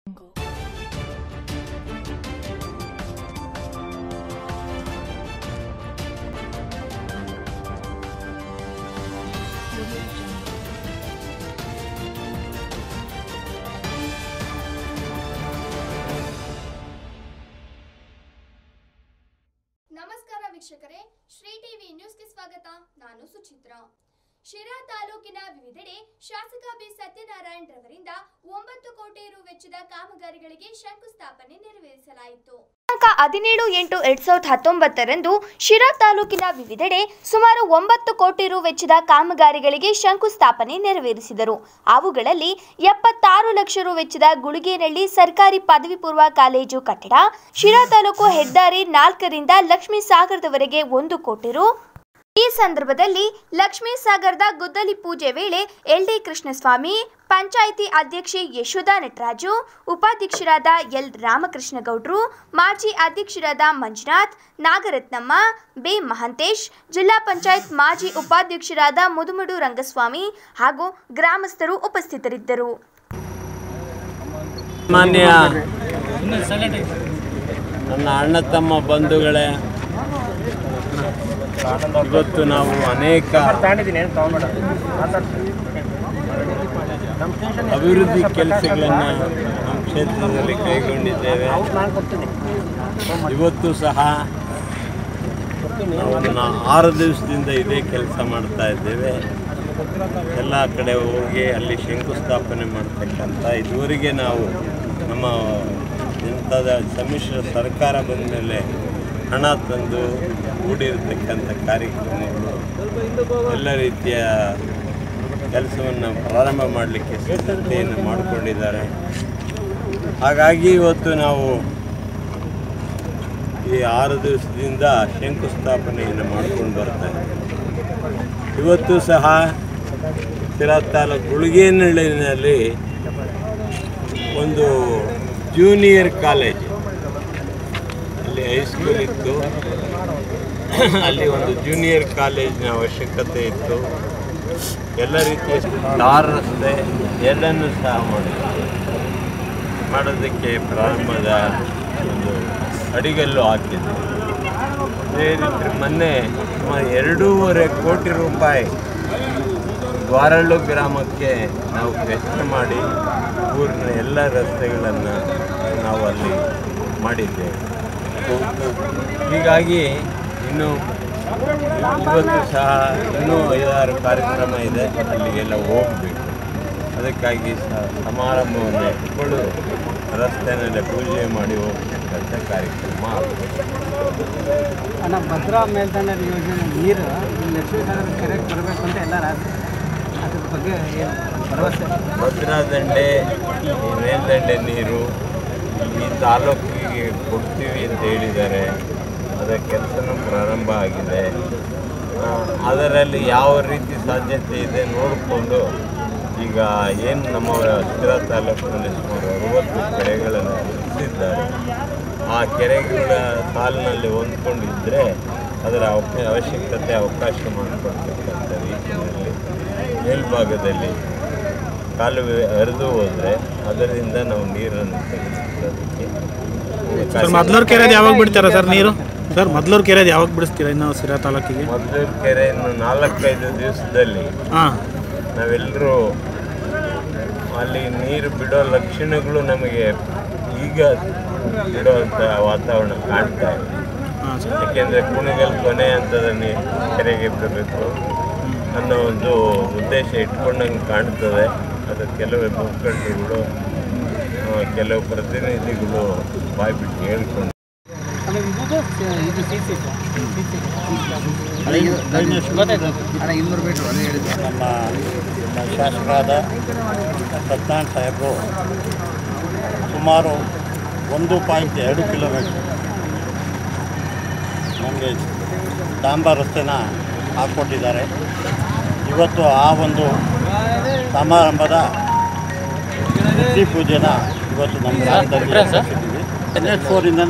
ನಮಸ್ಕಾರ ವೀಕ್ಷಕರೇ ಶ್ರೀ ಟಿವಿ ನ್ಯೂಸ್ಗೆ ಸ್ವಾಗತ ನಾನು ಸುಚಿತ್ರ ಶಿರಾ ತಾಲೂಕಿನ ವಿವಿಧೆಡೆ ಶಾಸಕ ಬಿ ಸತ್ಯನಾರಾಯಣ್ ರವರಿಂದ ಒಂಬತ್ತು ಕೋಟಿ ರು ವೆಚ್ಚದ ಕಾಮಗಾರಿಗಳಿಗೆ ಶಂಕುಸ್ಥಾಪನೆ ನೆರವೇರಿಸಲಾಯಿತು ದಿನಾಂಕ ಹದಿನೇಳು ಎಂಟು ಎರಡ್ ಸಾವಿರದ ಹತ್ತೊಂಬತ್ತರಂದು ಶಿರಾ ತಾಲೂಕಿನ ವಿವಿಧೆಡೆ ಸುಮಾರು ಒಂಬತ್ತು ಕೋಟಿ ರು ವೆಚ್ಚದ ಕಾಮಗಾರಿಗಳಿಗೆ ಶಂಕುಸ್ಥಾಪನೆ ನೆರವೇರಿಸಿದರು ಅವುಗಳಲ್ಲಿ ಎಪ್ಪತ್ತಾರು ಲಕ್ಷ ರು ವೆಚ್ಚದ ಗುಳಿಗೇನಹಳ್ಳಿ ಸರ್ಕಾರಿ ಪದವಿ ಪೂರ್ವ ಕಾಲೇಜು ಕಟ್ಟಡ ಶಿರಾ ತಾಲೂಕು ಹೆದ್ದಾರಿ ನಾಲ್ಕರಿಂದ ಲಕ್ಷ್ಮೀ ಸಾಗರದವರೆಗೆ ಒಂದು ಕೋಟಿ ರು ಈ ಸಂದರ್ಭದಲ್ಲಿ ಲಕ್ಷ್ಮೀ ಸಾಗರದ ಗುದ್ದಲಿ ಪೂಜೆ ವೇಳೆ ಎಲ್ ಡಿ ಕೃಷ್ಣಸ್ವಾಮಿ ಪಂಚಾಯಿತಿ ಅಧ್ಯಕ್ಷೆ ಯಶೋಧ ನಟರಾಜು ಉಪಾಧ್ಯಕ್ಷರಾದ ಎಲ್ ರಾಮಕೃಷ್ಣಗೌಡ್ರು ಮಾಜಿ ಅಧ್ಯಕ್ಷರಾದ ಮಂಜುನಾಥ್ ನಾಗರತ್ನಮ್ಮ ಬಿ ಮಹಂತೇಶ್ ಜಿಲ್ಲಾ ಪಂಚಾಯತ್ ಮಾಜಿ ಉಪಾಧ್ಯಕ್ಷರಾದ ಮುದುಮಡು ರಂಗಸ್ವಾಮಿ ಹಾಗೂ ಗ್ರಾಮಸ್ಥರು ಉಪಸ್ಥಿತರಿದ್ದರು ಮಾನ್ಯ ನನ್ನ ಅಣ್ಣ ತಮ್ಮ ಬಂಧುಗಳೇ ಇವತ್ತು ನಾವು ಅನೇಕ ಅಭಿವೃದ್ಧಿ ಕೆಲಸಗಳನ್ನು ನಮ್ಮ ಕ್ಷೇತ್ರದಲ್ಲಿ ಕೈಗೊಂಡಿದ್ದೇವೆ ಇವತ್ತು ಸಹ ನಾವು ನಾ- ಆರು ದಿವಸದಿಂದ ಇದೇ ಕೆಲಸ ಮಾಡ್ತಾ ಇದ್ದೇವೆ ಎಲ್ಲ ಕಡೆ ಹೋಗಿ ಅಲ್ಲಿ ಶಂಕುಸ್ಥಾಪನೆ ಮಾಡ್ತಕ್ಕಂಥ ಇದುವರೆಗೆ ನಾವು ನಮ್ಮ ಇಂಥದ ಸಮ್ಮಿಶ್ರ ಸರ್ಕಾರ ಬಂದ ಮೇಲೆ ಹಣ ತಂದು ಕೂಡಿರತಕ್ಕಂಥ ಕಾರ್ಯಕ್ರಮಗಳು ಎಲ್ಲ ರೀತಿಯ ಕೆಲಸವನ್ನು ಪ್ರಾರಂಭ ಮಾಡಲಿಕ್ಕೆ ಸಿದ್ಧತೆಯನ್ನು ಮಾಡಿಕೊಂಡಿದ್ದಾರೆ ಹಾಗಾಗಿ ಇವತ್ತು ನಾವು ಈ ಆರು ದಿವಸದಿಂದ ಶಂಕುಸ್ಥಾಪನೆಯನ್ನು ಮಾಡ್ಕೊಂಡು ಬರ್ತಾ ಇದ್ದೀವಿ ಇವತ್ತು ಸಹ ಸಿರಾ ತಾಲೂಕು ಗುಳಿಗೇನಹಳ್ಳಿನಲ್ಲಿ ಒಂದು ಜೂನಿಯರ್ ಕಾಲೇಜ್ ಅಲ್ಲಿ ಹೈಸ್ಕೂಲ್ ಇತ್ತು ಅಲ್ಲಿ ಒಂದು ಜೂನಿಯರ್ ಕಾಲೇಜಿನ ಅವಶ್ಯಕತೆ ಇತ್ತು ಎಲ್ಲ ರೀತಿಯ ಟಾರ್ ರಸ್ತೆ ಎಲ್ಲನೂ ಸಹ ಮಾಡಿದ್ರು ಮಾಡೋದಕ್ಕೆ ಪ್ರಾರಂಭದ ಒಂದು ಅಡಿಗಲ್ಲು ಹಾಕಿದ್ದು ಅದೇ ರೀತಿ ಮೊನ್ನೆ ಸುಮಾರು ಎರಡೂವರೆ ಕೋಟಿ ರೂಪಾಯಿ ದ್ವಾರಳ್ಳು ಗ್ರಾಮಕ್ಕೆ ನಾವು ವೆಚ್ಚ ಮಾಡಿ ಊರಿನ ಎಲ್ಲ ರಸ್ತೆಗಳನ್ನು ನಾವು ಅಲ್ಲಿ ಮಾಡಿದ್ದೇವೆ ಹೀಗಾಗಿ ಇನ್ನು ಇವತ್ತು ಸಹ ಇನ್ನೂ ಐದಾರು ಕಾರ್ಯಕ್ರಮ ಇದೆ ಅಲ್ಲಿಗೆಲ್ಲ ಹೋಗಬೇಕು ಅದಕ್ಕಾಗಿ ಸಹ ಸಮಾರಂಭವನ್ನು ಇಟ್ಕೊಂಡು ರಸ್ತೆನಲ್ಲಿ ಪೂಜೆ ಮಾಡಿ ಹೋಗ್ತಕ್ಕಂಥ ಕಾರ್ಯಕ್ರಮ ಆಗಬೇಕು ಅಣ್ಣ ಭದ್ರಾ ಮೇಲ್ದಂಡ ಯೋಜನೆ ನೀರು ಈ ಲಕ್ಷ್ಮೀ ಸಾಗರ ಕೆರೆಗೆ ಬರಬೇಕು ಅಂತ ಎಲ್ಲ ರಾತ್ರಿ ಅದ್ರ ಬಗ್ಗೆ ಏನು ಭರವಸೆ ಭದ್ರಾ ದಂಡೆ ಈ ಮೇಲ್ದಂಡೆ ನೀರು ಈ ತಾಲೂಕಿಗೆ ಕೊಡ್ತೀವಿ ಅಂತ ಹೇಳಿದ್ದಾರೆ ಅದರ ಕೆಲಸನೂ ಪ್ರಾರಂಭ ಆಗಿದೆ ಆ, ಅದರಲ್ಲಿ ಯಾವ ರೀತಿ ಸಾಧ್ಯತೆ ಇದೆ ನೋಡಿಕೊಂಡು ಈಗ ಏನು ನಮ್ಮ ಸ್ಥಿರ ತಾಲೂಕಿನಲ್ಲಿ ಸುಮಾರು ಅರುವತ್ತು ಕೆರೆಗಳನ್ನು ರಚಿಸಿದ್ದಾರೆ ಆ ಕೆರೆಗಳ ಸಾಲಿನಲ್ಲಿ ಹೊಂದ್ಕೊಂಡಿದ್ದರೆ ಅದರ ಅವಕ- ಅವಶ್ಯಕತೆ ಅವಕಾಶ ಮಾಡಿಕೊಡ್ತಕ್ಕಂಥ ರೀತಿಯಲ್ಲಿ ಮೇಲ್ಭಾಗದಲ್ಲಿ ಕಾಲುವೆ ಹರಿದು ಹೋದರೆ ಅದರಿಂದ ನಾವು ನೀರನ್ನು ತೆಗೆದುಕೊಳ್ಳೋದಕ್ಕೆ ಸರ್ ಮೊದ್ಲೂರು ಕೆರೆದು ಯಾವಾಗ ಬಿಡ್ತಾರ ಸರ್ ನೀರು ಸರ್ ಮೊದ್ಲೂರು ಕೆರೆದು ಯಾವಾಗ ಬಿಡಿಸ್ತೀರಾ ಇನ್ನು ಸಿರಾ ತಾಲೂಕಿಗೆ ಮೊದಲು ಕೆರೆಯನ್ನು ನಾಲ್ಕೈದು ದಿವಸದಲ್ಲಿ ಹಾಂ ನಾವೆಲ್ಲರೂ ಅಲ್ಲಿ ನೀರು ಬಿಡೋ ಲಕ್ಷಣಗಳು ನಮಗೆ ಈಗ ಬಿಡುವಂಥ ವಾತಾವರಣ ಕಾಣ್ತಾ ಇದೆ ಹಾಂ ಸರ್ ಯಾಕೆಂದರೆ ಕುಣಿಗಲ್ ಕೊನೆ ಹಂತದ ನೀರು ಕೆರೆಗೆ ಬರಬೇಕು ಅನ್ನೋ ಒಂದು ಉದ್ದೇಶ ಇಟ್ಕೊಂಡಂಗೆ ಕಾಣ್ತದೆ ಅದು ಕೆಲವು ಮುಖಂಡರುಗಳು ಆ, ಕೆಲವು ಪ್ರತಿನಿಧಿಗಳು ಬಾಯ್ಬಿಟ್ಟು ಹೇಳ್ಕೊಂಡು ಆಮೇಲೆ ಇದು ಸ- ಇದು ಸಿ ಸಿ ಅಣ್ಣ ಇನ್ನೂರು ಮೀಟ್ರ್ ಅದೇ ಹೇಳಿದ್ದು ನಮ್ಮ ನಮ್ಮ ಶಾಸಕರಾದ ಸತ್ಯನಾರಾಯಣ ಸಾಹೇಬರು ಸುಮಾರು ಒಂದು ಪಾಯಿಂಟ್ ಎರಡು ಕಿಲೋಮೀಟ್ರ್ ನಮಗೆ ಡಾಂಬರ್ ರಸ್ತೆನ ಹಾಕ್ಕೊಟ್ಟಿದ್ದಾರೆ ಇವತ್ತು ಆ ಒಂದು ಸಮಾರಂಭದ ಬುದ್ಧಿ ಪೂಜೆನ ಇವತ್ತು ನಮ್ಮ ಗ್ರಾಮದಲ್ಲಿ ಏರ್ಪಡಿಸಿದ್ದೀವಿ ಎನ್ ಎಚ್ ಫೋರಿಂದನ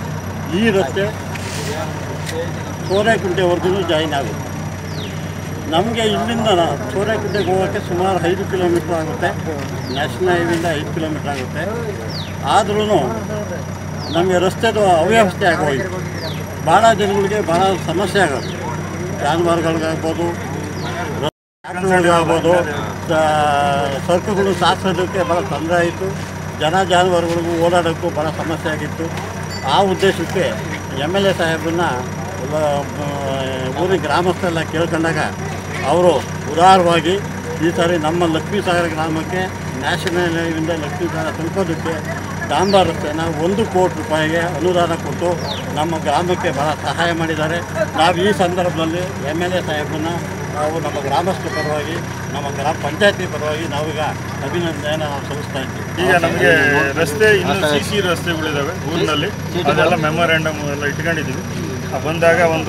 ಈ ರಸ್ತೆ ಸೋರೆಕುಂಟೆವರೆಗೂ ಜಾಯಿನ್ ಆಗುತ್ತೆ ನಮಗೆ ಇಲ್ಲಿಂದ ಸೂರ್ಯಕುಂಟೆಗೆ ಹೋಗೋಕ್ಕೆ ಸುಮಾರು ಐದು ಕಿಲೋಮೀಟ್ರ್ ಆಗುತ್ತೆ ನ್ಯಾಷನಲ್ ಹೈವಿಂದ ಐದು ಕಿಲೋಮೀಟ್ರ್ ಆಗುತ್ತೆ ಆದ್ರೂ ನಮಗೆ ರಸ್ತೆದು ಅವ್ಯವಸ್ಥೆ ಆಗೋಯ್ತು ಭಾಳ ಜನಗಳಿಗೆ ಭಾಳ ಸಮಸ್ಯೆ ಆಗೋದು ಜಾನುವಾರುಗಳಿಗಾಗ್ಬೋದು ಆಗ್ಬೋದು ಸರಕುಗಳು ಸಾಗಿಸೋದಕ್ಕೆ ಭಾಳ ತೊಂದರೆ ಆಯಿತು ಜನ ಜಾನುವಾರುಗಳಿಗೂ ಓಡಾಡೋಕ್ಕೂ ಭಾಳ ಸಮಸ್ಯೆ ಆಗಿತ್ತು ಆ ಉದ್ದೇಶಕ್ಕೆ ಎಮ್ ಎಲ್ ಎ ಸಾಹೇಬರನ್ನ ಎಲ್ಲ, ಆ, ಊರಿನ ಗ್ರಾಮಸ್ಥರೆಲ್ಲ ಕೇಳ್ಕೊಂಡಾಗ ಅವರು ಉದಾರವಾಗಿ ಈ ಸಾರಿ ನಮ್ಮ ಲಕ್ಷ್ಮೀ ಸಾಗರ ಗ್ರಾಮಕ್ಕೆ ನ್ಯಾಷನಲ್ ಹೈವಿಂದ ಲಕ್ಷ್ಮೀ ಸಾಗರ ತಲುಪೋದಕ್ಕೆ ಡಾಂಬರ್ ರಸ್ತೆನ ಒಂದು ಕೋಟಿ ರೂಪಾಯಿಗೆ ಅನುದಾನ ಕೊಟ್ಟು ನಮ್ಮ ಗ್ರಾಮಕ್ಕೆ ಭಾಳ ಸಹಾಯ ಮಾಡಿದ್ದಾರೆ ನಾವು ಈ ಸಂದರ್ಭದಲ್ಲಿ ಎಮ್ ಎಲ್ ಎ ಸಾಹೇಬರನ್ನ ನಾವು ನಮ್ಮ ಗ್ರಾಮಸ್ಥರ ಪರವಾಗಿ ನಮ್ಮ ಗ್ರಾಮ ಪಂಚಾಯತಿ ಪರವಾಗಿ ನಾವೀಗ ಅಭಿನಂದನೆಯನ್ನು ನಾವು ಸಲ್ಲಿಸ್ತಾ ಇದ್ದೀವಿ ಈಗ ನಮಗೆ ರಸ್ತೆ ಇನ್ನು ಸಿ ಸಿ ರಸ್ತೆಗಳಿದ್ದಾವೆ ಊರಿನಲ್ಲಿ ಅದೆಲ್ಲ ಮೆಮೊರಾಂಡಮ್ ಎಲ್ಲ ಇಟ್ಕೊಂಡಿದ್ದೀವಿ ಆ ಬಂದಾಗ ಒಂದು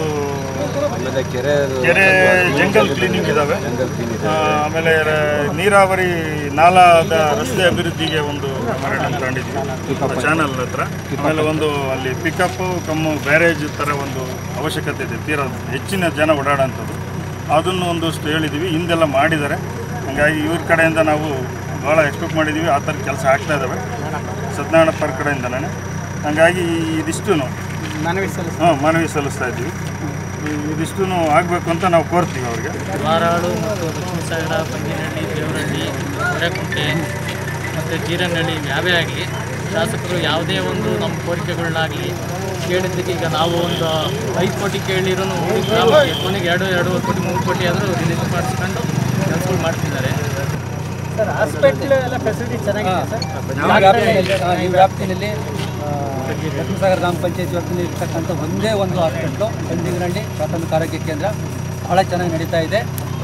ಕೆರೆ ಜಂಗಲ್ ಕ್ಲೀನಿಂಗ್ ಇದ್ದಾವೆ ಆ, ಆಮೇಲೆ ರ- ನೀರಾವರಿ ನಾಲಾದ ರಸ್ತೆ ಅಭಿವೃದ್ಧಿಗೆ ಒಂದು ಮೆಮೊರಾಂಡಮ್ ತಗೊಂಡಿದ್ವಿ ಚಾನಲ್ ಹತ್ರ ಆಮೇಲೆ ಒಂದು ಅಲ್ಲಿ ಪಿಕಪ್ ಕಮ್ಮು ಬ್ಯಾರೇಜ್ ಥರ ಒಂದು ಅವಶ್ಯಕತೆ ಇದೆ ತೀರಾ ಹೆಚ್ಚಿನ ಜನ ಓಡಾಡೋಂಥದ್ದು ಅದನ್ನು ಒಂದಷ್ಟು ಹೇಳಿದ್ದೀವಿ ಹಿಂದೆಲ್ಲ ಮಾಡಿದ್ದಾರೆ ಹಾಗಾಗಿ ಇವ್ರ ಕಡೆಯಿಂದ ನಾವು ಭಾಳ ಎಕ್ಸ್ಪೆಕ್ಟ್ ಮಾಡಿದ್ದೀವಿ ಆ ಥರ ಕೆಲಸ ಆಗ್ತಾ ಇದ್ದಾವೆ ಸತ್ಯನಾರಾಯಣಪ್ಪರ ಕಡೆಯಿಂದನೇ ಹಾಗಾಗಿ ಇದಿಷ್ಟು ಮನವಿ ಸಲ್ಲಿಸಿ ಹಾಂ ಮನವಿ ಸಲ್ಲಿಸ್ತಾ ಇದ್ದೀವಿ ಈ- ಇದಿಷ್ಟು ಆಗಬೇಕು ಅಂತ ನಾವು ಕೋರ್ತೀವಿ ಅವ್ರಿಗೆ ವಾರಾಳು ಮತ್ತು ಲಕ್ಷ್ಮೀಸಾಗರ ಬಂಗಿನಹಳ್ಳಿ ದೇವರಹಳ್ಳಿ ಹೊರೆಕುಂಟೆ ಮತ್ತು ಜೀರನಹಳ್ಳಿ ಯಾವೇ ಆಗಲಿ ಶಾಸಕರು ಯಾವುದೇ ಒಂದು ನಮ್ಮ ಕೋರಿಕೆಗಳನ್ನಾಗಲಿ ಕೇಳಿದ್ದಕ್ಕೆ ಈಗ ನಾವು ಒಂದು ಐದು ಕೋಟಿ ಕೇಳಿರೋ ಊರಿಗೆ ಗ್ರಾಮಕ್ಕೆ ಕೊನೆಗೆ ಎರಡು ಎರಡೂವರೆ ಕೋಟಿ ಮೂರು ಕೋಟಿ ಆದರೂ ರಿಲೀಸ್ ಮಾಡಿಸ್ಕೊಂಡು ಕೆಲಸಗಳು ಮಾಡ್ತಿದ್ದಾರೆ ಸರ್ ಹಾಸ್ಪಿಟ್ಲ್ ಎಲ್ಲ ಫೆಸಿಲಿಟಿ ಚೆನ್ನಾಗಿದೆ ಸರ್ ನಮ್ಮ ವ್ಯಾಪ್ತಿಯಲ್ಲಿ ಆ, ಈ ವ್ಯಾಪ್ತಿಯಲ್ಲಿ ಆ, ಲಕ್ಷ್ಮೀಸಾಗರ ಗ್ರಾಮ ಪಂಚಾಯತ್ ವ್ಯಾಪ್ತಿಯಲ್ಲಿ ಇರ್ತಕ್ಕಂಥ ಒಂದೇ ಒಂದು ಹಾಸ್ಪಿಟ್ಲು ಬಂದಿಗನಹಳ್ಳಿ ಪ್ರಾಥಮಿಕ ಆರೋಗ್ಯ ಕೇಂದ್ರ ಬಹಳ ಚೆನ್ನಾಗಿ ನಡೀತಾ ಇದೆ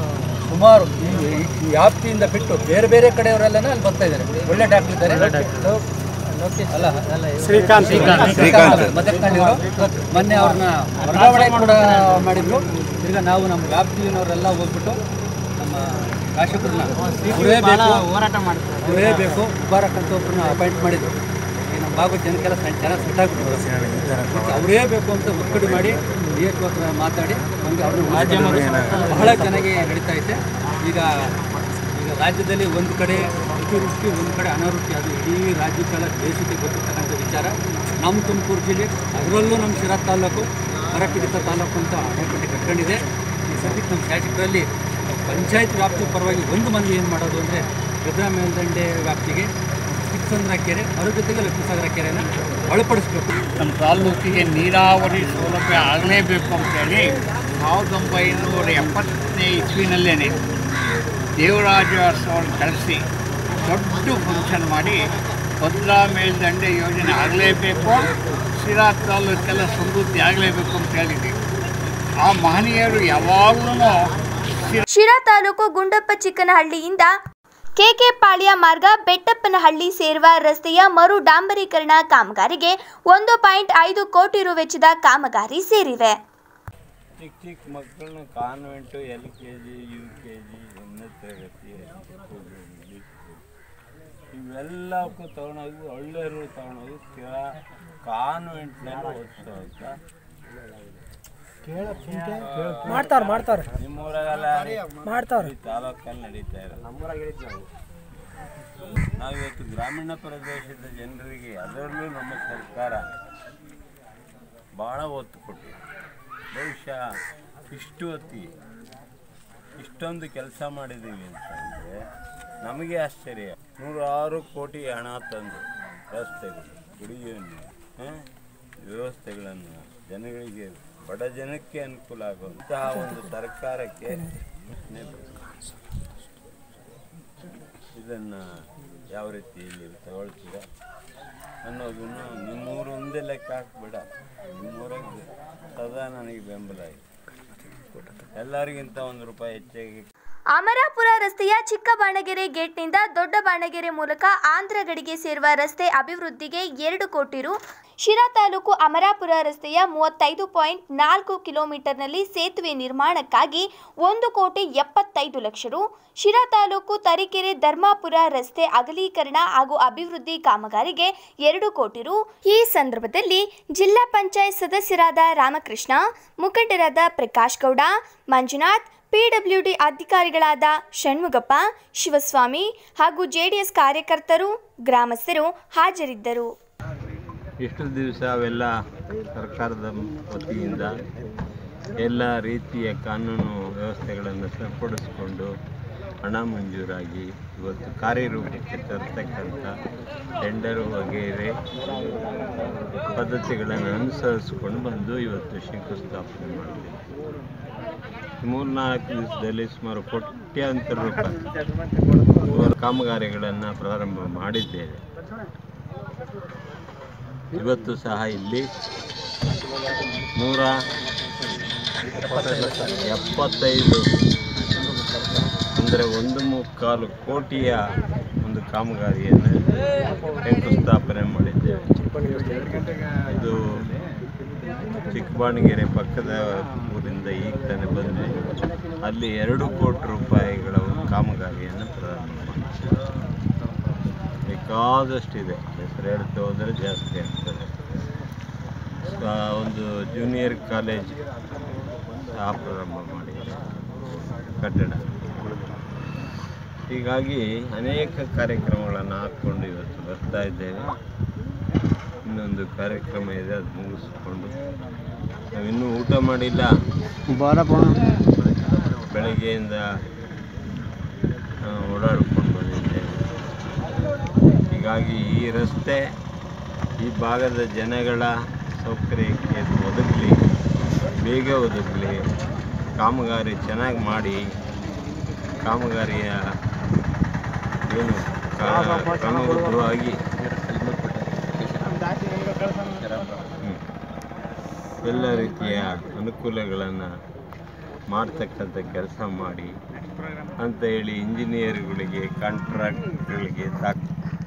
ಸುಮಾರು ಈ ಈ ವ್ಯಾಪ್ತಿಯಿಂದ ಬಿಟ್ಟು ಬೇರೆ ಬೇರೆ ಕಡೆಯವರೆಲ್ಲನೇ ಅಲ್ಲಿ ಬರ್ತಾ ಇದ್ದಾರೆ ಒಳ್ಳೆ ಡಾಕ್ಟರ್ ಇದ್ದಾರೆ ಲೋ- ಲೋಕೇಶ್ ಅಲ್ಲ ಅಲ್ಲ ಶ್ರೀಕಾಂತ್ ಶ್ರೀಕಾಂತ್ ಮದಕ್ನಳ್ಳಿಯವರು ಮೊನ್ನೆ ಅವ್ರನ್ನ ವರ್ಗಾವಣೆ ಕೂಡ ಮಾಡಿದ್ರು ಈಗ ನಾವು ನಮ್ಮ ವ್ಯಾಪ್ತಿಯವರೆಲ್ಲ ಹೋಗ್ಬಿಟ್ಟು ನಮ್ಮ ಶಾಸಕರನ್ನ ಅವರೇ ಬೇಕು ಹೋರಾಟ ಮಾಡ್ತಾರೆ ಅವರೇ ಬೇಕು ಮುಬಾರಕ್ ಅಂತ ಒಬ್ಬರನ್ನ ಅಪಾಯಿಂಟ್ ಮಾಡಿದ್ರು ಈ ನಮ್ಮ ಭಾಗದ ಜನಕ್ಕೆಲ್ಲ ಸಣ್ಣ ಜನ ಸೆಟ್ಟಾಗ್ಬಿಟ್ಟು ಅವರೇ ಬೇಕು ಅಂತ ಒಕ್ಕಡಿ ಮಾಡಿ ಡಿ ಎಚ್ ಹತ್ರ ಮಾತಾಡಿ ನಮಗೆ ಅವ್ರನ್ನ ಬಹಳ ಚೆನ್ನಾಗಿ ನಡೀತಾ ಐತೆ ಈಗ ಈಗ ರಾಜ್ಯದಲ್ಲಿ ಒಂದು ಕಡೆ ಅತಿವೃಷ್ಟಿ ಒಂದು ಕಡೆ ಅನಾವೃಷ್ಟಿ ಅದು ಇಡೀ ರಾಜ್ಯಕ್ಕೆಲ್ಲ ದೇಶಕ್ಕೆ ಗೊತ್ತಿರ್ತಕ್ಕಂಥ ವಿಚಾರ ನಮ್ಮ ತುಮಕೂರು ಜಿಲ್ಲೆ ಅದರಲ್ಲೂ ನಮ್ಮ ಶಿರಾ ತಾಲೂಕು ಬರಪೀಡಿತ ತಾಲೂಕು ಅಂತ ಅಣೆಕಟ್ಟೆ ಕಟ್ಕೊಂಡಿದೆ ಈ ಸದ್ಯಕ್ಕೆ ನಮ್ಮ ಶಾಸಕರಲ್ಲಿ ಪಂಚಾಯತ್ ವ್ಯಾಪ್ತಿ ಪರವಾಗಿ ಒಂದು ಮಂದಿ ಏನು ಮಾಡೋದು ಅಂದರೆ ಗದ್ರಾ ಮೇಲ್ದಂಡೆ ವ್ಯಾಪ್ತಿಗೆ ಚಿಕ್ಕಸಂದ್ರ ಕೆರೆ ಅದ್ರ ಜೊತೆಗೆ ಲಕ್ಷ್ಮೀಸಾಗರ ಕೆರೆನ ಒಳಪಡಿಸ್ಬೇಕು ನಮ್ಮ ತಾಲ್ಲೂಕಿಗೆ ನೀರಾವರಿ ಸೌಲಭ್ಯ ಆಗಲೇಬೇಕು ಅಂತೇಳಿ ಸಾವಿರದ ಒಂಬೈನೂರ ಎಪ್ಪತ್ತನೇ ಇಸ್ವಿನಲ್ಲೇ ದೇವರಾಜ ಅವ್ರನ್ನ ಕಳಿಸಿ ದೊಡ್ಡ ಫಂಕ್ಷನ್ ಮಾಡಿ ಭದ್ರಾ ಮೇಲ್ದಂಡೆ ಯೋಜನೆ ಆಗಲೇಬೇಕು ಶಿರಾ ತಾಲೂಕೆಲ್ಲ ಸಮೃದ್ಧಿ ಆಗಲೇಬೇಕು ಅಂತ ಹೇಳಿದ್ದೀವಿ ಆ ಮಹನೀಯರು ಯಾವಾಗಲೂ ಶಿರಾ ತಾಲೂಕು ಗುಂಡಪ್ಪ ಚಿಕ್ಕನಹಳ್ಳಿಯಿಂದ ಕೆಕೆ ಪಾಳ್ಯ ಮಾರ್ಗ ಬೆಟ್ಟಪ್ಪನಹಳ್ಳಿ ಸೇರುವ ರಸ್ತೆಯ ಮರು ಡಾಂಬರೀಕರಣ ಕಾಮಗಾರಿಗೆ ಒಂದು ಪಾಯಿಂಟ್ ಐದು ಕೋಟಿ ರು ವೆಚ್ಚದ ಕಾಮಗಾರಿ ಸೇರಿವೆ ಚಿಕ್ಕ ಚಿಕ್ಕ ಮಕ್ಕಳನ್ನ convent L K G U K G ಒಂದನೇ ತರಗತಿ ಸ್ಕೂಲು ಇವೆಲ್ಲಕ್ಕೂ ತೊಗೊಂಡೋಗಿ ಒಳ್ಳೆಯವರು ತೊಗೊಂಡೋಗಿ ಸ್ಥಿರ ಕಾನ್ವೆಂಟ್ನಲ್ಲಿ ಓದಿಸೋ ಅಂತ ಮಾಡ್ತಾರೆ ಮಾಡ್ತಾರೆ ನಿಮ್ಮೂರಾಗೆಲ್ಲ ಮಾಡ್ತಾರೆ ಈ ತಾಲೂಕಲ್ಲಿ ನಡೀತಾ ಇರೋದು ನಾವಿವತ್ತು ಗ್ರಾಮೀಣ ಪ್ರದೇಶದ ಜನರಿಗೆ ಅದರಲ್ಲೂ ನಮ್ಮ ಸರ್ಕಾರ ಭಾಳ ಒತ್ತು ಕೊಟ್ಟಿದೆ ಬಹುಶಃ ಇಷ್ಟು ಹೊತ್ತಿಗೆ ಇಷ್ಟೊಂದು ಕೆಲಸ ಮಾಡಿದ್ದೀವಿ ಅಂತಂದರೆ ನಮಗೆ ಆಶ್ಚರ್ಯ ನೂರಾರು ಕೋಟಿ ಹಣ ತಂದು ರಸ್ತೆಗಳು ಕುಡಿಯುವ ನೀರು ಹಾಂ, ವ್ಯವಸ್ಥೆಗಳನ್ನು ಜನಗಳಿಗೆ ಬಡ ಜನಕ್ಕೆ ಅನುಕೂಲ ಆಗುವಂತಹ ಒಂದು ಸರ್ಕಾರಕ್ಕೆ ಇದನ್ನು ಯಾವ ರೀತಿ ನೀವು ತಗೊಳ್ತೀರ ಅನ್ನೋದನ್ನು ನಿಮ್ಮೂರು ಒಂದೇ ಲೆಕ್ಕ ಹಾಕ್ಬೇಡ ನಿಮ್ಮೂರಾಗ ಸದಾ ನನಗೆ ಬೆಂಬಲ ಇದೆ ಎಲ್ಲರಿಗಿಂತ ಒಂದು ರೂಪಾಯಿ ಹೆಚ್ಚಾಗಿ ಅಮರಾಪುರ ರಸ್ತೆಯ ಚಿಕ್ಕ ಬಾಣಗೆರೆ ಗೇಟ್ನಿಂದ ದೊಡ್ಡ ಬಾಣಗೆರೆ ಮೂಲಕ ಆಂಧ್ರ ಗಡಿಗೆ ಸೇರುವ ರಸ್ತೆ ಅಭಿವೃದ್ಧಿಗೆ ಎರಡು ಕೋಟಿ ರು ಶಿರಾ ತಾಲೂಕು ಅಮರಾಪುರ ರಸ್ತೆಯ ಮೂವತ್ತೈದು ಪಾಯಿಂಟ್ ನಾಲ್ಕು ಕಿಲೋಮೀಟರ್ನಲ್ಲಿ ಸೇತುವೆ ನಿರ್ಮಾಣಕ್ಕಾಗಿ ಒಂದು ಕೋಟಿ ಎಪ್ಪತ್ತೈದು ಲಕ್ಷ ರು ಶಿರಾ ತಾಲೂಕು ತರೀಕೆರೆ ಧರ್ಮಾಪುರ ರಸ್ತೆ ಅಗಲೀಕರಣ ಹಾಗೂ ಅಭಿವೃದ್ಧಿ ಕಾಮಗಾರಿಗೆ ಎರಡು ಕೋಟಿ ರು ಈ ಸಂದರ್ಭದಲ್ಲಿ ಜಿಲ್ಲಾ ಪಂಚಾಯತ್ ಸದಸ್ಯರಾದ ರಾಮಕೃಷ್ಣ ಮುಖಂಡರಾದ ಪ್ರಕಾಶ್ ಗೌಡ ಮಂಜುನಾಥ್ ಪಿಡಬ್ಲ್ಯೂಡಿ ಅಧಿಕಾರಿಗಳಾದ ಷಣ್ಮುಗಪ್ಪ ಶಿವಸ್ವಾಮಿ ಹಾಗೂ ಜೆಡಿಎಸ್ ಕಾರ್ಯಕರ್ತರು ಗ್ರಾಮಸ್ಥರು ಹಾಜರಿದ್ದರು ಇಷ್ಟು ದಿವಸ ಅವೆಲ್ಲ ಸರ್ಕಾರದ ವತಿಯಿಂದ ಎಲ್ಲ ರೀತಿಯ ಕಾನೂನು ವ್ಯವಸ್ಥೆಗಳನ್ನು ಸರಿಪಡಿಸಿಕೊಂಡು ಹಣ ಮಂಜೂರಾಗಿ ಇವತ್ತು ಕಾರ್ಯರೂಪಕ್ಕೆ ತರ್ತಕ್ಕಂಥ ಟೆಂಡರ್ ವಗೇರೆ ಪದ್ಧತಿಗಳನ್ನು ಅನುಸರಿಸಿಕೊಂಡು ಬಂದು ಇವತ್ತು ಶಂಕುಸ್ಥಾಪನೆ ಮಾಡಿದೆ ಮೂರ್ನಾಲ್ಕು ದಿವಸದಲ್ಲಿ ಸುಮಾರು ಕೋಟ್ಯಾಂತರ ರೂಪಾಯಿ ಇವರು ಕಾಮಗಾರಿಗಳನ್ನು ಪ್ರಾರಂಭ ಮಾಡಿದ್ದೇವೆ ಇವತ್ತು ಸಹ ಇಲ್ಲಿ ನೂರ ಎಪ್ಪತ್ತೈದು ಅಂದರೆ ಒಂದು ಮುಕ್ಕಾಲು ಕೋಟಿಯ ಒಂದು ಕಾಮಗಾರಿಯನ್ನು ಶಂಕುಸ್ಥಾಪನೆ ಮಾಡಿದ್ದೇವೆ ಇದು ಚಿಕ್ಕಬಾಣಗೆರೆ ಪಕ್ಕದ ಊರಿಂದ ಈಗ ತಾನೇ ಬಂದ್ವಿ ಅಲ್ಲಿ ಎರಡು ಕೋಟಿ ರೂಪಾಯಿಗಳ ಒಂದು ಕಾಮಗಾರಿಯನ್ನು ಪ್ರಾರಂಭ ಮಾಡಿದ್ದೇವೆ ಬೇಕಾದಷ್ಟಿದೆ ಹೆಸರು ಹೇಳ್ತಾ ಹೋದರೆ ಜಾಸ್ತಿ ಆಗ್ತದೆ ಆ, ಒಂದು ಜೂನಿಯರ್ ಕಾಲೇಜ್ ಸಹ ಪ್ರಾರಂಭ ಮಾಡಿದೆ ಕಟ್ಟಡ ಹೀಗಾಗಿ ಅನೇಕ ಕಾರ್ಯಕ್ರಮಗಳನ್ನು ಹಾಕ್ಕೊಂಡು ಇವತ್ತು ಬರ್ತಾ ಇದ್ದೇವೆ ಇನ್ನೊಂದು ಕಾರ್ಯಕ್ರಮ ಇದೆ ಅದು ಮುಗಿಸ್ಕೊಂಡು ನಾವಿನ್ನೂ ಊಟ ಮಾಡಿಲ್ಲ ಬೆಳಗ್ಗೆಯಿಂದ ಆ, ಓಡಾಡ್ಕೊಂಡು ಬಂದಿದ್ದೇವೆ ಹೀಗಾಗಿ ಈ ರಸ್ತೆ ಈ ಭಾಗದ ಜನಗಳ ಸೌಕರ್ಯಕ್ಕೆ ಇದು ಒದಗಲಿ ಬೇಗ ಒದಗಲಿ ಕಾಮಗಾರಿ ಚೆನ್ನಾಗಿ ಮಾಡಿ ಕಾಮಗಾರಿಯ ಏನು ಕಾ- ಕ್ರಮಬದ್ಧವಾಗಿ ಹ್ಮ್. ಎಲ್ಲ ರೀತಿಯ ಅನುಕೂಲಗಳನ್ನು ಮಾಡ್ತಕ್ಕಂಥ ಕೆಲಸ ಮಾಡಿ ಅಂತ ಹೇಳಿ ಇಂಜಿನಿಯರ್ಗಳಿಗೆ ಕಾಂಟ್ರಾಕ್ಟ್ಗಳಿಗೆ ದಾಖ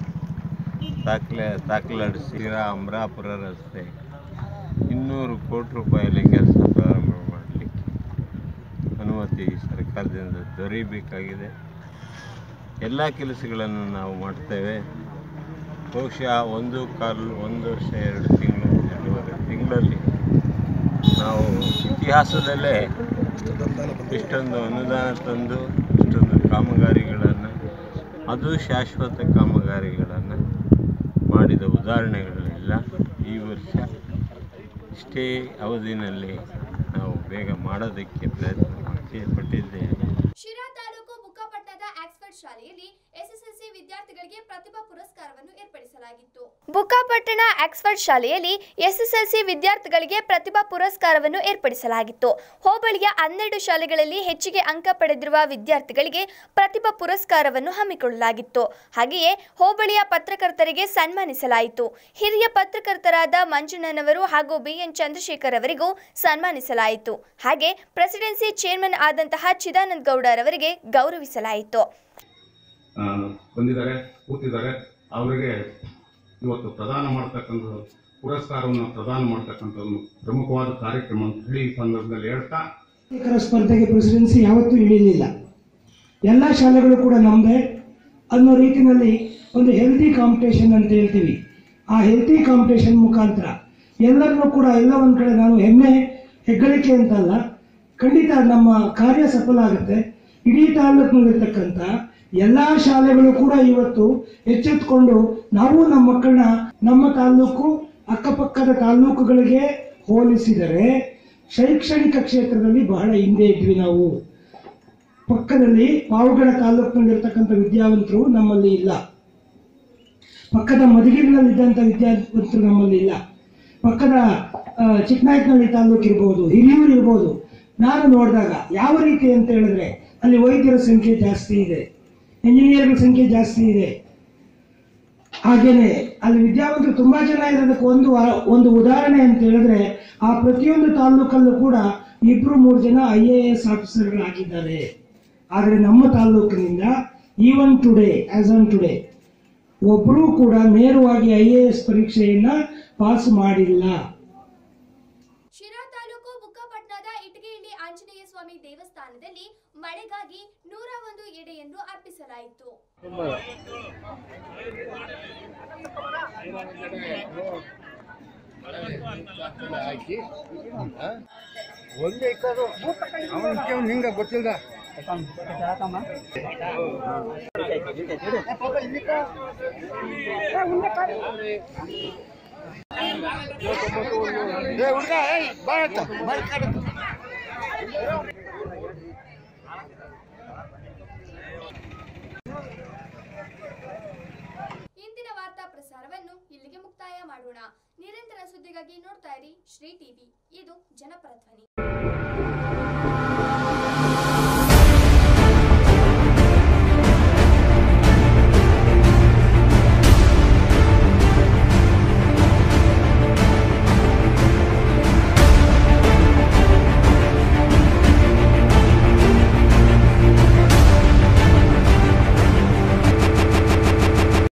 ದಾಖಲೆ ದಾಖಲಾಡಿಸಿರ ಅಮರಾಪುರ ರಸ್ತೆ ಇನ್ನೂರು ಕೋಟಿ ರೂಪಾಯಲ್ಲಿ ಕೆಲಸ ಪ್ರಾರಂಭ ಮಾಡಲಿಕ್ಕೆ ಅನುಮತಿ ಸರ್ಕಾರದಿಂದ ದೊರೆಯಬೇಕಾಗಿದೆ ಎಲ್ಲ ಕೆಲಸಗಳನ್ನು ನಾವು ಮಾಡ್ತೇವೆ ಬಹುಶಃ ಒಂದು ಕಾಲು ಒಂದು ವರ್ಷ ಎರಡು ತಿಂಗಳು ಎರಡೂವರೆ ತಿಂಗಳಲ್ಲಿ ನಾವು ಇತಿಹಾಸದಲ್ಲೇ ಇಷ್ಟೊಂದು ಅನುದಾನ ತಂದು ಇಷ್ಟೊಂದು ಕಾಮಗಾರಿಗಳನ್ನು ಅದು ಶಾಶ್ವತ ಕಾಮಗಾರಿಗಳನ್ನು ಮಾಡಿದ ಉದಾಹರಣೆಗಳಿಲ್ಲ ಈ ವರ್ಷ ಇಷ್ಟೇ ಅವಧಿನಲ್ಲಿ ನಾವು ಬೇಗ ಮಾಡೋದಕ್ಕೆ ಪ್ರಯತ್ನ ಮಾಡ್ತಿ- ಪಟ್ಟಿದ್ದೇವೆ ಶಿರಾ ತಾಲೂಕು ಬುಕ್ಕಾಪಟ್ಟಣದ ಆಕ್ಸ್ಫರ್ಡ್ ಶಾಲೆಯಲ್ಲಿ ಎಸ್ಎಸ್ಎಲ್ಸಿ ವಿದ್ಯಾರ್ಥಿಗಳಿಗೆ ಪ್ರತಿಭಾ ಪುರಸ್ಕಾರವನ್ನು ಏರ್ಪಡಿಸಲಾಗಿತ್ತು ಬುಕ್ಕಾಪಟ್ಟಣ ಆಕ್ಸ್ಫರ್ಡ್ ಶಾಲೆಯಲ್ಲಿ ಎಸ್ಎಸ್ಎಲ್ಸಿ ವಿದ್ಯಾರ್ಥಿಗಳಿಗೆ ಪ್ರತಿಭಾ ಪುರಸ್ಕಾರವನ್ನು ಏರ್ಪಡಿಸಲಾಗಿತ್ತು ಹೋಬಳಿಯ ಹನ್ನೆರಡು ಶಾಲೆಗಳಲ್ಲಿ ಹೆಚ್ಚಿಗೆ ಅಂಕ ಪಡೆದಿರುವ ವಿದ್ಯಾರ್ಥಿಗಳಿಗೆ ಪ್ರತಿಭಾ ಪುರಸ್ಕಾರವನ್ನು ಹಮ್ಮಿಕೊಳ್ಳಲಾಗಿತ್ತು ಹಾಗೆಯೇ ಹೋಬಳಿಯ ಪತ್ರಕರ್ತರಿಗೆ ಸನ್ಮಾನಿಸಲಾಯಿತು ಹಿರಿಯ ಪತ್ರಕರ್ತರಾದ ಮಂಜುಣ್ಣನವರು ಹಾಗೂ ಬಿಎನ್ ಚಂದ್ರಶೇಖರ್ ಅವರಿಗೂ ಸನ್ಮಾನಿಸಲಾಯಿತು ಹಾಗೆ ಪ್ರೆಸಿಡೆನ್ಸಿ ಚೇರ್ಮನ್ ಆದಂತಹ ಚಿದಾನಂದ ಗೌಡರವರಿಗೆ ಗೌರವಿಸಲಾಯಿತು ಆ, ಬಂದಿದ್ದಾರೆ ಕೂತಿದ್ದಾರೆ ಅವರಿಗೆ ಇವತ್ತು ಪ್ರದಾನ ಮಾಡ್ತಕ್ಕಂಥ ಪುರಸ್ಕಾರವನ್ನು ಪ್ರದಾನ ಮಾಡ್ತಕ್ಕಂಥ ಒಂದು ಪ್ರಮುಖವಾದ ಕಾರ್ಯಕ್ರಮ ಅಂತ ಹೇಳಿ ಈ ಸಂದರ್ಭದಲ್ಲಿ ಹೇಳ್ತಾ ಶಿಕ್ಷಕರ ಸ್ಪರ್ಧೆಗೆ ಪ್ರೆಸಿಡೆನ್ಸಿ ಯಾವತ್ತೂ ಇಳಿಲಿಲ್ಲ ಎಲ್ಲ ಶಾಲೆಗಳು ಕೂಡ ನಮ್ಮದೇ ಅನ್ನೋ ರೀತಿಯಲ್ಲಿ ಒಂದು ಹೆಲ್ತಿ ಕಾಂಪಿಟೇಷನ್ ಅಂತ ಹೇಳ್ತೀವಿ ಆ ಹೆಲ್ತಿ ಕಾಂಪಿಟೇಷನ್ ಮುಖಾಂತರ ಎಲ್ಲರನ್ನೂ ಕೂಡ ಎಲ್ಲ ಒಂದು ಕಡೆ ನಾನು ಹೆಮ್ಮೆ ಹೆಗ್ಗಳಿಕೆ ಅಂತಲ್ಲ ಖಂಡಿತ ನಮ್ಮ ಕಾರ್ಯ ಸಫಲ ಆಗುತ್ತೆ ಇಡೀ ತಾಲೂಕಿನಲ್ಲಿರ್ತಕ್ಕಂಥ ಎಲ್ಲ ಶಾಲೆಗಳು ಕೂಡ ಇವತ್ತು ಎಚ್ಚೆತ್ತುಕೊಂಡು ನಾವು ನಮ್ಮ ಮಕ್ಕಳನ್ನ ನಮ್ಮ ತಾಲೂಕು ಅಕ್ಕಪಕ್ಕದ ತಾಲೂಕುಗಳಿಗೆ ಹೋಲಿಸಿದರೆ ಶೈಕ್ಷಣಿಕ ಕ್ಷೇತ್ರದಲ್ಲಿ ಬಹಳ ಹಿಂದೆ ಇದ್ವಿ ನಾವು ಪಕ್ಕದಲ್ಲಿ ಪಾವಗಡ ತಾಲೂಕಿನಲ್ಲಿರ್ತಕ್ಕಂಥ ವಿದ್ಯಾವಂತರು ನಮ್ಮಲ್ಲಿ ಇಲ್ಲ ಪಕ್ಕದ ಮಧುಗಿರಿನಲ್ಲಿದ್ದಂಥ ವಿದ್ಯಾವಂತರು ನಮ್ಮಲ್ಲಿ ಇಲ್ಲ ಪಕ್ಕದ ಆ, ಚಿಕ್ಕನಾಯಕನಹಳ್ಳಿ ತಾಲೂಕು ಇರ್ಬೋದು ಹಿರಿಯೂರು ಇರ್ಬೋದು ನಾನು ನೋಡಿದಾಗ ಯಾವ ರೀತಿ ಅಂತ ಹೇಳಿದ್ರೆ ಅಲ್ಲಿ ವೈದ್ಯರ ಸಂಖ್ಯೆ ಜಾಸ್ತಿ ಇದೆ ಇಂಜಿನಿಯರ್ಗಳ ಸಂಖ್ಯೆ ಜಾಸ್ತಿ ಇದೆ ಹಾಗೇನೆ ಅಲ್ಲಿ ವಿದ್ಯಾವಂತರು ತುಂಬಾ ಜನ ಇರೋದಕ್ಕೆ ಒಂದು ವಾ- ಒಂದು ಉದಾಹರಣೆ ಅಂತ ಹೇಳಿದ್ರೆ ಆ ಪ್ರತಿಯೊಂದು ತಾಲೂಕಲ್ಲೂ ಕೂಡ ಇಬ್ರು ಮೂರು ಜನ ಐ ಎ ಎಸ್ ಆಫೀಸರ್ಗಳಾಗಿದ್ದಾರೆ ಆದರೆ ನಮ್ಮ ತಾಲೂಕಿನಿಂದ even today as on today ಒಬ್ಬರೂ ಕೂಡ ನೇರವಾಗಿ ಐ ಎ ಎಸ್ ಪರೀಕ್ಷೆಯನ್ನ ಪಾಸ್ ಮಾಡಿಲ್ಲ ಶಿರಾ ತಾಲೂಕು ಬುಕ್ಕಾಪಟ್ಟಣದ ಇಟಗಿಹಳ್ಳಿ ಆಂಜನೇಯ ಸ್ವಾಮಿ ದೇವಸ್ಥಾನದಲ್ಲಿ ಮಳೆಗಾಗಿ ನೂರ ಒಂದು ಎಡೆಯನ್ನು ಅರ್ಪಿಸಲಾಯಿತು ಹಾಕಿ ಒಂದೇ ಇಕ್ಕದು ಅವನು ನಿಂಗೆ ಗೊತ್ತಿಲ್ಲ ಏ ಹುಡುಗ ಏಯ್ ಬಾರತ್ತ ಬಾರಿ ಇಂದಿನ ವಾರ್ತಾ ಪ್ರಸಾರವನ್ನು ಇಲ್ಲಿಗೆ ಮುಕ್ತಾಯ ಮಾಡೋಣ ನಿರಂತರ ಸುದ್ದಿಗಾಗಿ ನೋಡ್ತಾ ಇರಿ ಶ್ರೀ ಟಿವಿ ಇದು ಜನಪರ ಧ್ವನಿ